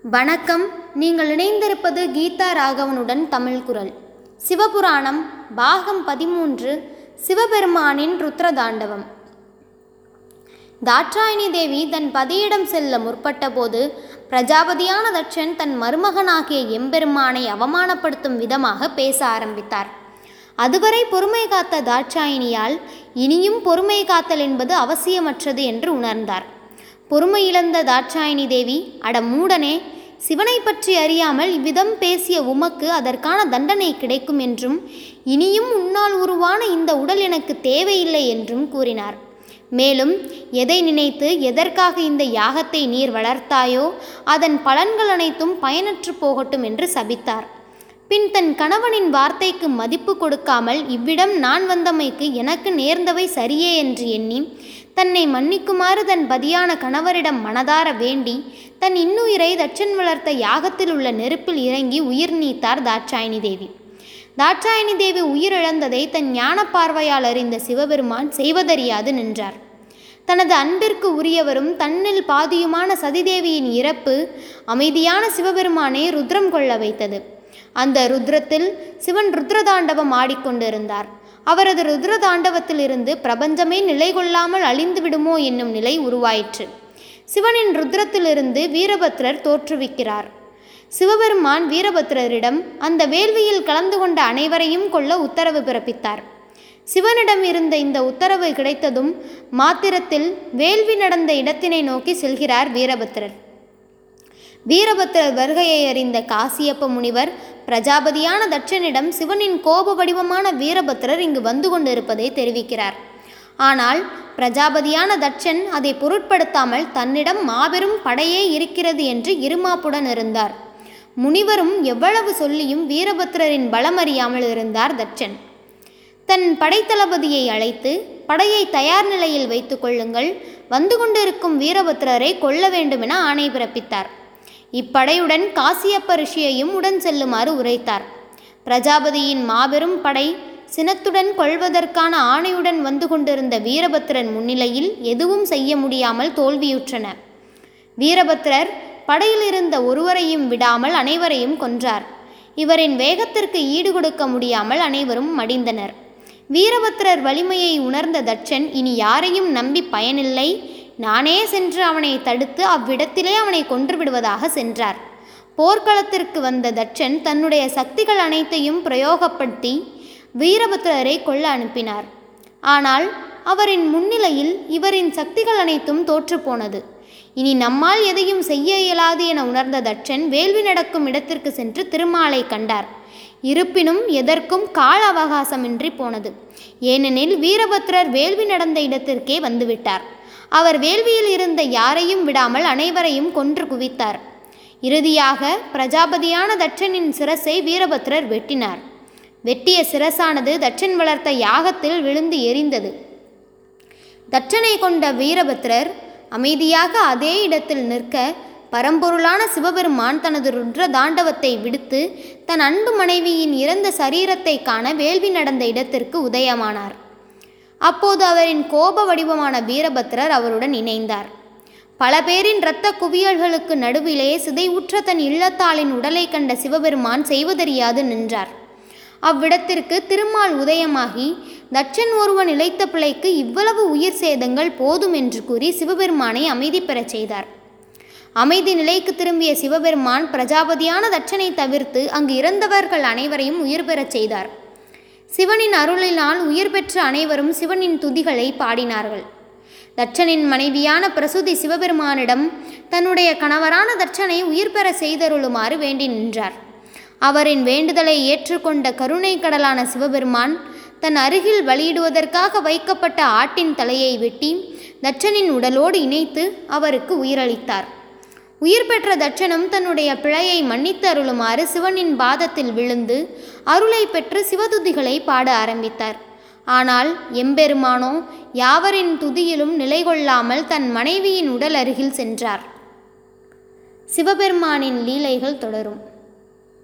வணக்கம் நீங்கள் இணைந்திருப்பது கீதா ராகவனுடன் தமிழ் குரல் சிவபுராணம் பாகம் பதிமூன்று சிவபெருமானின் ருத்ரதாண்டவம் தாட்சாயணி தேவி தன் பதியிடம் செல்ல முற்பட்டபோது பிரஜாபதியான தட்சன் தன் மருமகனாகிய எம்பெருமானை அவமானப்படுத்தும் விதமாக பேச ஆரம்பித்தார் அதுவரை பொறுமை காத்த தாட்சாயினியால் இனியும் பொறுமை காத்தல் என்பது அவசியமற்றது என்று உணர்ந்தார் பொறுமை இழந்த தாட்சாயினி தேவி அட மூடனே சிவனை பற்றி அறியாமல் இவ்விதம் பேசிய உமக்கு அதற்கான தண்டனை கிடைக்கும் என்றும் இனியும் உன்னால் உருவான இந்த உடல் எனக்கு தேவையில்லை என்றும் கூறினார் மேலும் எதை நினைத்து எதற்காக இந்த யாகத்தை நீர் வளர்த்தாயோ அதன் பலன்கள் அனைத்தும் பயனற்று போகட்டும் என்று சபித்தார் பின் தன் கணவனின் வார்த்தைக்கு மதிப்பு கொடுக்காமல் இவ்விடம் நான் வந்தமைக்கு எனக்கு நேர்ந்தவை சரியே என்று எண்ணி தன்னை மன்னிக்குமாறு தன் பதியான கணவரிடம் மனதார வேண்டி தன் இன்னுயிரை தட்சன் வளர்த்த யாகத்தில் உள்ள நெருப்பில் இறங்கி உயிர் நீத்தார் தாட்சாயணி தேவி தாட்சாயணி தேவி உயிரிழந்ததை தன் ஞான பார்வையால் அறிந்த சிவபெருமான் செய்வதறியாது நின்றார் தனது அன்பிற்கு உரியவரும் தன்னில் பாதியுமான சதிதேவியின் இறப்பு அமைதியான சிவபெருமானை ருத்ரம் கொள்ள வைத்தது அந்த ருத்ரத்தில் சிவன் ருத்ரதாண்டவம் ஆடிக்கொண்டிருந்தார் அவரது ருத்ரதாண்டவத்திலிருந்து பிரபஞ்சமே நிலை கொள்ளாமல் அழிந்து விடுமோ என்னும் நிலை உருவாயிற்று சிவனின் ருத்ரத்திலிருந்து வீரபத்ரர் தோற்றுவிக்கிறார் சிவபெருமான் வீரபத்ரரிடம் அந்த வேள்வியில் கலந்து கொண்ட அனைவரையும் கொள்ள உத்தரவு பிறப்பித்தார் சிவனிடம் இருந்த இந்த உத்தரவு கிடைத்ததும் மாத்திரத்தில் வேள்வி நடந்த இடத்தினை நோக்கி செல்கிறார் வீரபத்ரர் வீரபத்ரர் வருகையை அறிந்த காசியப்ப முனிவர் பிரஜாபதியான தட்சனிடம் சிவனின் கோப வடிவமான வீரபத்ரர் இங்கு வந்து கொண்டிருப்பதை தெரிவிக்கிறார் ஆனால் பிரஜாபதியான தட்சன் அதை பொருட்படுத்தாமல் தன்னிடம் மாபெரும் படையே இருக்கிறது என்று இருமாப்புடன் இருந்தார் முனிவரும் எவ்வளவு சொல்லியும் வீரபத்ரரின் பலம் அறியாமல் இருந்தார் தட்சன் தன் படைத்தளபதியை அழைத்து படையை தயார் நிலையில் வைத்துக் கொள்ளுங்கள் வந்து கொண்டிருக்கும் வீரபத்ரரை கொல்ல வேண்டுமென ஆணை பிறப்பித்தார் இப்படையுடன் காசியப்ப ரிஷியையும் உடன் செல்லுமாறு உரைத்தார் பிரஜாபதியின் மாபெரும் படை சினத்துடன் கொள்வதற்கான ஆணையுடன் வந்து கொண்டிருந்த வீரபத்ரன் முன்னிலையில் எதுவும் செய்ய முடியாமல் தோல்வியுற்றன வீரபத்ரர் படையில் இருந்த ஒருவரையும் விடாமல் அனைவரையும் கொன்றார் இவரின் வேகத்திற்கு ஈடு கொடுக்க முடியாமல் அனைவரும் மடிந்தனர் வீரபத்ரர் வலிமையை உணர்ந்த தட்சன் இனி யாரையும் நம்பி பயனில்லை நானே சென்று அவனை தடுத்து அவ்விடத்திலே அவனை கொன்று விடுவதாக சென்றார் போர்க்களத்திற்கு வந்த தட்சன் தன்னுடைய சக்திகள் அனைத்தையும் பிரயோகப்படுத்தி வீரபத்ரரை கொல்ல அனுப்பினார் ஆனால் அவரின் முன்னிலையில் இவரின் சக்திகள் அனைத்தும் தோற்றுப்போனது இனி நம்மால் எதையும் செய்ய இயலாது என உணர்ந்த தட்சன் வேள்வி நடக்கும் இடத்திற்கு சென்று திருமாலை கண்டார் இருப்பினும் எதற்கும் கால அவகாசமின்றி போனது ஏனெனில் வீரபத்ரர் வேள்வி நடந்த இடத்திற்கே வந்துவிட்டார் அவர் வேள்வியில் இருந்த யாரையும் விடாமல் அனைவரையும் கொன்று குவித்தார் இறுதியாக பிரஜாபதியான தட்சனின் சிரசை வீரபத்ரர் வெட்டினார் வெட்டிய சிரசானது தட்சன் வளர்த்த யாகத்தில் விழுந்து எரிந்தது தட்சனை கொண்ட வீரபத்ரர் அமைதியாக அதே இடத்தில் நிற்க பரம்பொருளான சிவபெருமான் தனது ருத்ர தாண்டவத்தை விடுத்து தன் அன்பு மனைவியின் இறந்த சரீரத்தை காண வேள்வி நடந்த இடத்திற்கு உதயமானார் அப்போது அவரின் கோப வடிவமான வீரபத்ரர் அவருடன் இணைந்தார் பல பேரின் இரத்த குவியல்களுக்கு நடுவிலே சிதைவுற்ற தன் இல்லத்தாளின் உடலை கண்ட சிவபெருமான் செய்வதறியாது நின்றார் அவ்விடத்திற்கு திருமால் உதயமாகி தட்சன் ஒருவன் இழைத்த பிழைக்கு இவ்வளவு உயிர் சேதங்கள் போதும் என்று கூறி சிவபெருமானை அமைதி பெறச் செய்தார் அமைதி நிலைக்கு திரும்பிய சிவபெருமான் பிரஜாபதியான தட்சனை தவிர்த்து அங்கு இறந்தவர்கள் அனைவரையும் உயிர் பெறச் செய்தார் சிவனின் அருளினால் உயிர் பெற்ற அனைவரும் சிவனின் துதிகளை பாடினார்கள் தட்சனின் மனைவியான பிரசுதி சிவபெருமானிடம் தன்னுடைய கணவரான தட்சனை உயிர் பெற செய்தருளுமாறு வேண்டி நின்றார் அவரின் வேண்டுதலை ஏற்றுக்கொண்ட கருணை கடலான சிவபெருமான் தன் அருகில் பலியிடுவதற்காக வைக்கப்பட்ட ஆட்டின் தலையை வெட்டி தட்சனின் உடலோடு இணைத்து அவருக்கு உயிரளித்தார் உயிர் பெற்ற தட்சனும் தன்னுடைய பிழையை மன்னித்து அருளுமாறு சிவனின் பாதத்தில் விழுந்து அருளை பெற்று சிவதுதிகளை பாட ஆரம்பித்தார் ஆனால் எம்பெருமானோ யாவரின் துதியிலும் நிலை கொள்ளாமல் தன் மனைவியின் உடல் அருகில் சென்றார் சிவபெருமானின் லீலைகள் தொடரும்